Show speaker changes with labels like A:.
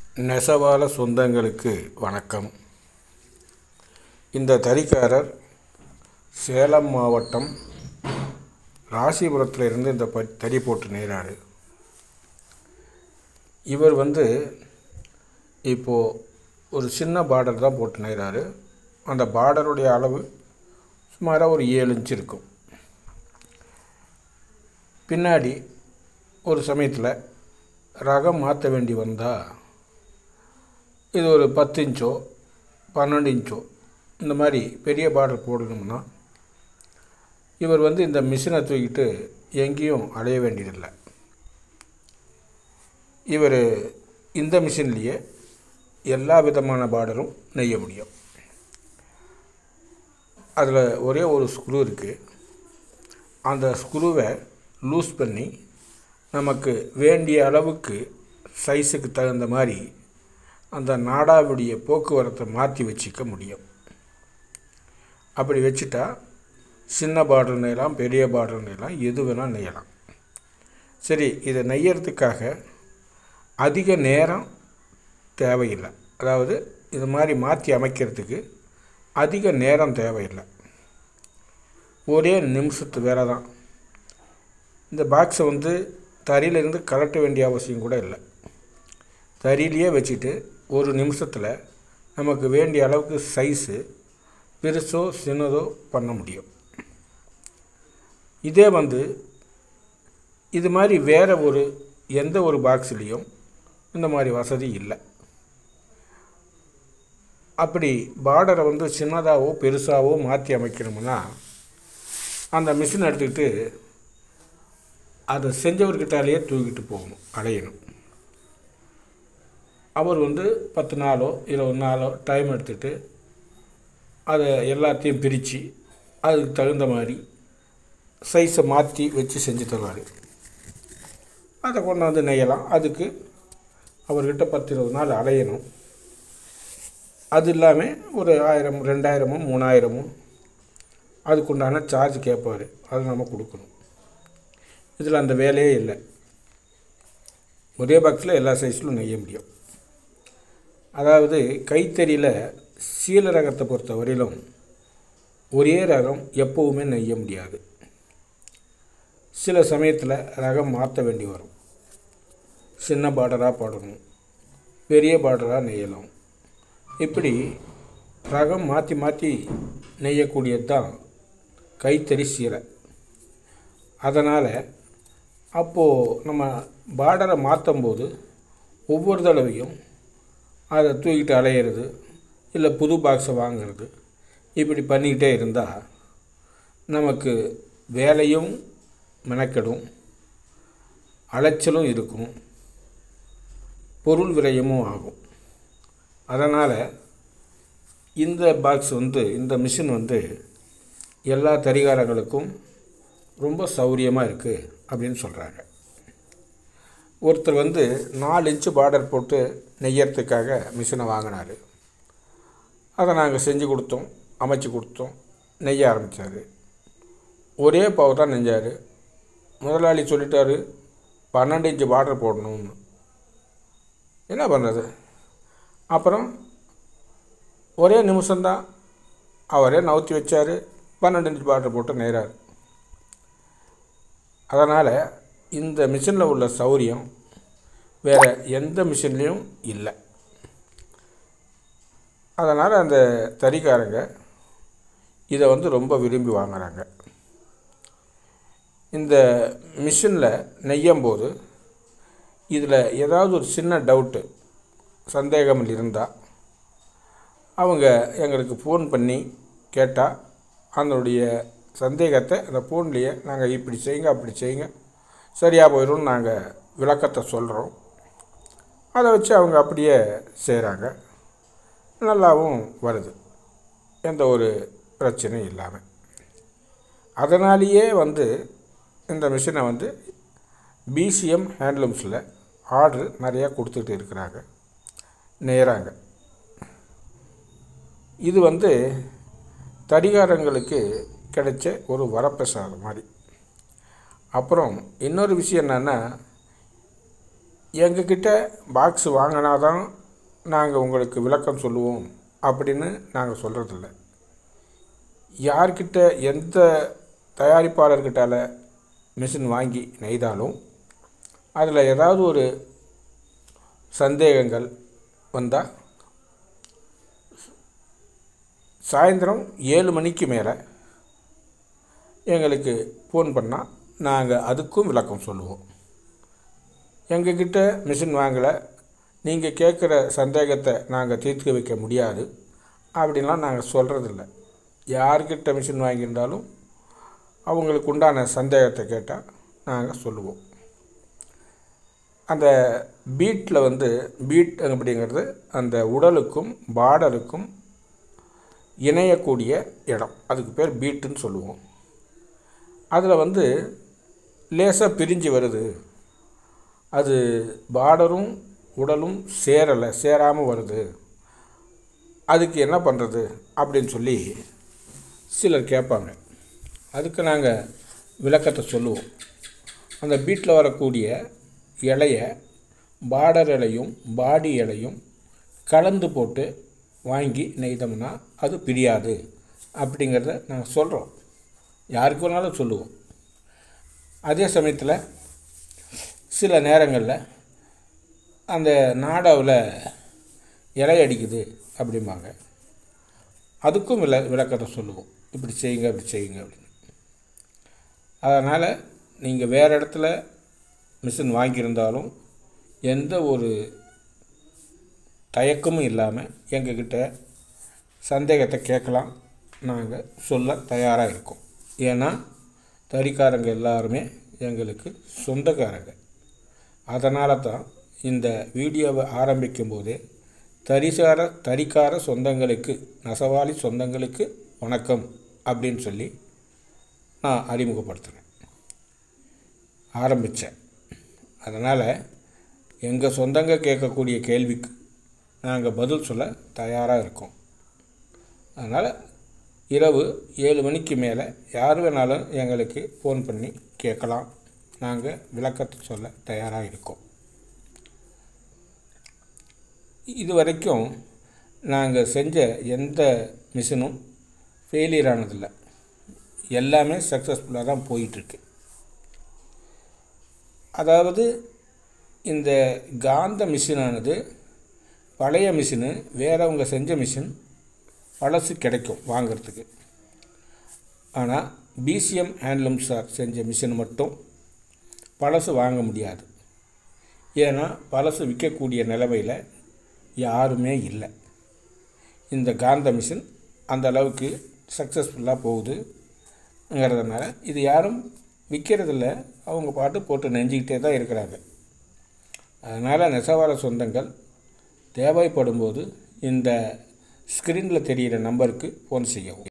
A: நெசவாள சொந்தங்களுக்கு வணக்கம் இந்த தறிக்காரர் சேலம் மாவட்டம் ராசிபுரத்தில் இருந்து இந்த ப தறி போட்டு நெய்கிறாரு இவர் வந்து இப்போது ஒரு சின்ன பார்டர் தான் போட்டு நெய்கிறாரு அந்த பார்டருடைய அளவு சுமாராக ஒரு ஏழு இன்ச் இருக்கும் பின்னாடி ஒரு சமயத்தில் ரகம் மாற்ற வேண்டி வந்தால் இது ஒரு பத்து இன்ச்சோ பன்னெண்டு இன்ச்சோ இந்த மாதிரி பெரிய பார்டர் போடணும்னா இவர் வந்து இந்த மிஷினை தூக்கிட்டு எங்கேயும் அலைய வேண்டியதில்லை இவர் இந்த மிஷின்லேயே எல்லா விதமான பார்டரும் நெய்ய முடியும் அதில் ஒரே ஒரு ஸ்க்ரூ இருக்குது அந்த ஸ்க்ரூவை லூஸ் பண்ணி நமக்கு வேண்டிய அளவுக்கு சைஸுக்கு தகுந்த மாதிரி அந்த நாடாவுடைய போக்குவரத்தை மாற்றி வச்சுக்க முடியும் அப்படி வச்சுட்டா சின்ன பார்டர் நெய்யலாம் பெரிய பார்டர் நெய்யலாம் எது வேணால் நெய்யலாம் சரி இதை நெய்யறதுக்காக அதிக நேரம் தேவையில்லை அதாவது இது மாதிரி மாற்றி அமைக்கிறதுக்கு அதிக நேரம் தேவையில்லை ஒரே நிமிஷத்து வேலை தான் இந்த பாக்ஸை வந்து தறியிலிருந்து கலட்ட வேண்டிய அவசியம் கூட இல்லை தறியிலேயே வச்சுட்டு ஒரு நிமிஷத்தில் நமக்கு வேண்டிய அளவுக்கு சைஸு பெருசோ சின்னதோ பண்ண முடியும் இதே வந்து இது மாதிரி வேறு ஒரு எந்த ஒரு பாக்ஸ்லேயும் இந்த மாதிரி வசதி இல்லை அப்படி பார்டரை வந்து சின்னதாகவோ பெருசாகவோ மாற்றி அமைக்கணும்னா அந்த மிஷின் எடுத்துக்கிட்டு அதை செஞ்சவர்கிட்டாலேயே தூக்கிட்டு போகணும் அலையணும் அவர் வந்து பத்து நாளோ இருபது நாளோ டைம் எடுத்துகிட்டு அதை எல்லாத்தையும் பிரித்து அதுக்கு தகுந்த மாதிரி சைஸை மாற்றி வச்சு செஞ்சு தருவார் அதை கொண்டாந்து நெய்யலாம் அதுக்கு அவர்கிட்ட பத்து இருபது நாள் அலையணும் அது இல்லாமல் ஒரு ஆயிரம் ரெண்டாயிரமோ மூணாயிரமோ அதுக்குண்டான சார்ஜ் கேட்பார் அது நம்ம கொடுக்கணும் இதில் அந்த வேலையே இல்லை ஒரே பாக்ஸில் எல்லா சைஸ்லும் நெய்ய முடியும் அதாவது கைத்தறியில் சீல ரகத்தை பொறுத்த வரையிலும் ஒரே ரகம் எப்போவுமே நெய்ய முடியாது சில சமயத்தில் ரகம் மாற்ற வேண்டி வரும் சின்ன பார்டராக போடணும் பெரிய பார்டராக நெய்யலாம் இப்படி ரகம் மாற்றி மாற்றி நெய்யக்கூடியது தான் கைத்தறி சீலை அதனால் அப்போது நம்ம பார்டரை மாற்றும் போது ஒவ்வொரு தடவையும் அதை தூக்கிட்டு அலையிறது இல்லை புது பாக்ஸை வாங்கிறது இப்படி பண்ணிக்கிட்டே இருந்தால் நமக்கு வேலையும் மெனக்கெடும் அலைச்சலும் இருக்கும் பொருள் விரயமும் ஆகும் அதனால் இந்த பாக்ஸ் வந்து இந்த மிஷின் வந்து எல்லா தறிகாரங்களுக்கும் ரொம்ப சௌரியமாக இருக்குது அப்படின்னு சொல்கிறாங்க ஒருத்தர் வந்து நாலு இன்ச்சு பார்டர் போட்டு நெய்யறதுக்காக மிஷினை வாங்கினார் அதை நாங்கள் செஞ்சு கொடுத்தோம் அமைச்சு கொடுத்தோம் நெய்ய ஆரம்பித்தார் ஒரே பாவு தான் நெஞ்சார் முதலாளி சொல்லிட்டாரு பன்னெண்டு இன்ச்சு பார்டர் போடணும்னு என்ன பண்ணுறது அப்புறம் ஒரே நிமிஷம்தான் அவரே நவுத்தி வச்சார் பன்னெண்டு இன்ச்சு பார்டர் போட்டு நெய்கிறார் அதனால் இந்த மிஷினில் உள்ள சௌரியம் வேறு எந்த மிஷின்லேயும் இல்லை அதனால் அந்த தறிக்காரங்க இதை வந்து ரொம்ப விரும்பி வாங்குகிறாங்க இந்த மிஷினில் நெய்யும் போது இதில் ஏதாவது ஒரு சின்ன டவுட்டு சந்தேகம் இருந்தால் அவங்க எங்களுக்கு ஃபோன் பண்ணி கேட்டால் அதனுடைய சந்தேகத்தை அந்த ஃபோன்லேயே நாங்கள் இப்படி செய்யுங்க அப்படி செய்யுங்க சரியாக போயிடும் நாங்கள் விளக்கத்தை சொல்கிறோம் அதை வச்சு அவங்க அப்படியே செய்கிறாங்க நல்லாவும் வருது எந்த ஒரு பிரச்சனையும் இல்லாமல் அதனாலேயே வந்து இந்த மிஷினை வந்து பிசிஎம் ஹேண்ட்லூம்ஸில் ஆர்டர் நிறையா கொடுத்துட்டு இருக்கிறாங்க நேராங்க இது வந்து தடிகாரங்களுக்கு கிடைச்ச ஒரு வரப்பிரசாதம் மாதிரி அப்புறம் இன்னொரு விஷயம் என்னென்னா எங்கக்கிட்ட பாக்ஸ் வாங்கினா தான் நாங்கள் உங்களுக்கு விளக்கம் சொல்லுவோம் அப்படின்னு நாங்கள் சொல்கிறதில்ல யார்கிட்ட எந்த தயாரிப்பாளர்கிட்டால மிஷின் வாங்கி நெய்தாலும் அதில் ஏதாவது ஒரு சந்தேகங்கள் வந்தால் சாயந்தரம் ஏழு மணிக்கு மேலே எங்களுக்கு ஃபோன் பண்ணால் நாங்கள் அதுக்கும் விளக்கம் சொல்லுவோம் எங்ககிட்ட மிஷின் வாங்கலை நீங்கள் கேட்குற சந்தேகத்தை நாங்கள் தீர்த்து வைக்க முடியாது அப்படின்லாம் நாங்கள் சொல்கிறதில்ல யார்கிட்ட மிஷின் வாங்கியிருந்தாலும் அவங்களுக்கு உண்டான சந்தேகத்தை கேட்டால் நாங்கள் சொல்லுவோம் அந்த பீட்டில் வந்து பீட் அப்படிங்கிறது அந்த உடலுக்கும் பார்டருக்கும் இணையக்கூடிய இடம் அதுக்கு பேர் பீட்டுன்னு சொல்லுவோம் அதில் வந்து லேசாக பிரிஞ்சு வருது அது பார்டரும் உடலும் சேரலை சேராமல் வருது அதுக்கு என்ன பண்ணுறது அப்படின்னு சொல்லி சிலர் கேட்பாங்க அதுக்கு நாங்கள் விளக்கத்தை சொல்லுவோம் அந்த பீட்டில் வரக்கூடிய இலைய பார்டர் இலையும் பாடி இலையும் கலந்து போட்டு வாங்கி நெய்தோம்னா அது பிரியாது அப்படிங்கிறத நாங்கள் சொல்கிறோம் யாருக்கு வேணாலும் சொல்லுவோம் அதே சமயத்தில் சில நேரங்களில் அந்த நாடாவில் இலை அடிக்குது அப்படிம்பாங்க அதுக்கும் விள விளக்கத்தை சொல்லுவோம் இப்படி செய்யுங்க இப்படி செய்யுங்க அப்படின்னு அதனால் நீங்கள் வேறு இடத்துல மிஷின் வாங்கியிருந்தாலும் எந்த ஒரு தயக்கமும் இல்லாமல் எங்ககிட்ட சந்தேகத்தை கேட்கலாம் நாங்கள் சொல்ல தயாராக இருக்கோம் ஏன்னா தறிக்காரங்க எல்லாருமே எங்களுக்கு சொந்தக்காரங்க அதனால தான் இந்த வீடியோவை ஆரம்பிக்கும் போதே தரிசார தறிக்கார சொந்தங்களுக்கு நெசவாளி சொந்தங்களுக்கு வணக்கம் அப்படின்னு சொல்லி நான் அறிமுகப்படுத்துகிறேன் ஆரம்பித்தேன் அதனால் எங்கள் சொந்தங்க கேட்கக்கூடிய கேள்விக்கு நாங்கள் பதில் சொல்ல தயாராக இருக்கோம் அதனால் இரவு ஏழு மணிக்கு மேலே யார் வேணாலும் எங்களுக்கு ஃபோன் பண்ணி கேட்கலாம் நாங்கள் விளக்கத்தை சொல்ல தயாராக இருக்கோம் இது வரைக்கும் நாங்கள் செஞ்ச எந்த மிஷினும் ஃபெயிலியர் ஆனதில்லை எல்லாமே சக்ஸஸ்ஃபுல்லாக தான் போயிட்டுருக்கு அதாவது இந்த காந்த மிஷினானது பழைய மிஷினு வேறவங்க செஞ்ச மிஷின் பழசு கிடைக்கும் வாங்கிறதுக்கு ஆனால் பிசிஎம் ஹேண்ட்லூம் சார் செஞ்ச மிஷின் மட்டும் பழசு வாங்க முடியாது ஏன்னா பழசு விற்கக்கூடிய நிலைமையில் யாருமே இல்லை இந்த காந்த மிஷின் அந்த அளவுக்கு சக்ஸஸ்ஃபுல்லாக போகுதுங்கிறதுனால இது யாரும் விற்கிறதில்ல அவங்க பாட்டு போட்டு நெஞ்சிக்கிட்டே தான் இருக்கிறாங்க அதனால் நெசவாள சொந்தங்கள் தேவைப்படும் போது இந்த ஸ்க்ரீனில் தெரிகிற நம்பருக்கு ஃபோன் செய்யவும்